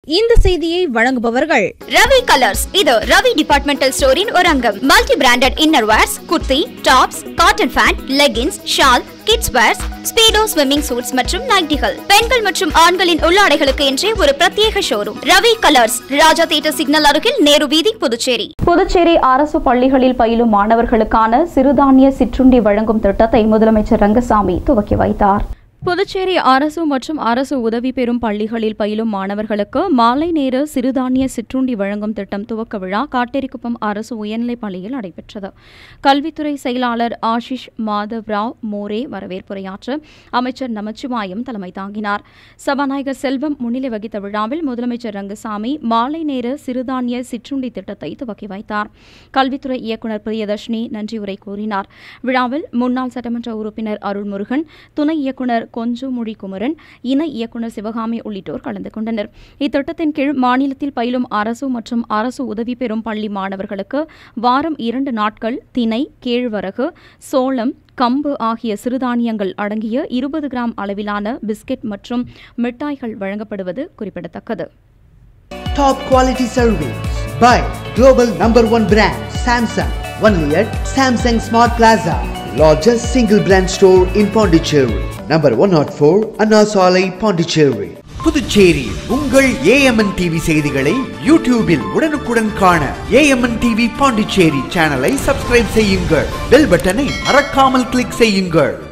இந்த செய்தியை வழங்குபவர்கள் ரவி கலர்ஸ் இது ரவி டிபார்ட்மெண்டல் ஸ்டோரின் ஒரு அங்கம் multi branded inner wears kurti tops cotton pant leggings shawl kids wears Speedo swimming suits மற்றும் நைட்டிகள் பெண்கள் மற்றும் ஆண்களின் உள்ளாடைகளுக்கு என்றே ஒரு பிரத்யேக showroom Ravi Colours Raja theatre signal அருகில் நேரு வீதி புதுச்சேரி புதுச்சேரி அரசு பள்ளிகளில் பயிலும் மாணவர்களுக்கான சிறுதானிய சிற்றுண்டி வழங்கும் திட்டத்தை முதலமைச்சர் ரங்கசாமி துவக்கி வைத்தார் புதுச்சேரி அரசு மற்றும் அரசு உதவி பெறும் பள்ளிகளில் பயிலும் மாணவர்களுக்கு மாலை நேர சிறுதானிய சிற்றுண்டி வழங்கும் திட்டம் துவக்க விழா காட்டேரிக்குப்பம் அரசு உயர்நிலைப் பள்ளியில் நடைபெற்றது கல்வித்துறை செயலாளர் ஆஷிஷ் மாதவ் ராவ் மோரே வரவேற்புரையாற்ற அமைச்சர் நமச்சிவாயம் தலைமை தாங்கினார் சபாநாயகர் செல்வம் முன்னிலை வகித்த விழாவில் முதலமைச்சர் ரங்கசாமி மாலை நேர சிறுதானிய சிற்றுண்டி திட்டத்தை துவக்கி வைத்தார் கல்வித்துறை இயக்குநர் பிரியதர்ஷினி நன்றியுரை கூறினார் விழாவில் முன்னாள் சட்டமன்ற உறுப்பினர் அருள்முருகன் துணை இயக்குநர் கொஞ்சு மொழி குமரன் இணை இயக்குநர் சிவகாமி உள்ளிட்டோர் கலந்து கொண்டனர் இத்திட்டத்தின் கீழ் மாநிலத்தில் பயிலும் அரசு மற்றும் அரசு உதவி பெறும் பள்ளி மாணவர்களுக்கு வாரம் இரண்டு நாட்கள் திணை கேழ்வரகு சோளம் கம்பு ஆகிய சிறுதானியங்கள் அடங்கிய இருபது கிராம் அளவிலான பிஸ்கெட் மற்றும் மிட்டாய்கள் வழங்கப்படுவது குறிப்பிடத்தக்கது Top quality service by global number one brand Samsung. Only at Samsung Smart Plaza, largest single brand store in Pondicherry. Number 104 Anna Salai, Pondicherry. Puducherry உங்கள் ஏஎம்என் டிவி செய்திகளை யூடியூபில் உடனுக்குடன் காண ஏஎம்என் டிவி பாண்டிச்சேரி சேனலை சப்ஸ்கிரைப் செய்யுங்கள் பெல் பட்டனை மறக்காமல் கிளிக் செய்யுங்கள்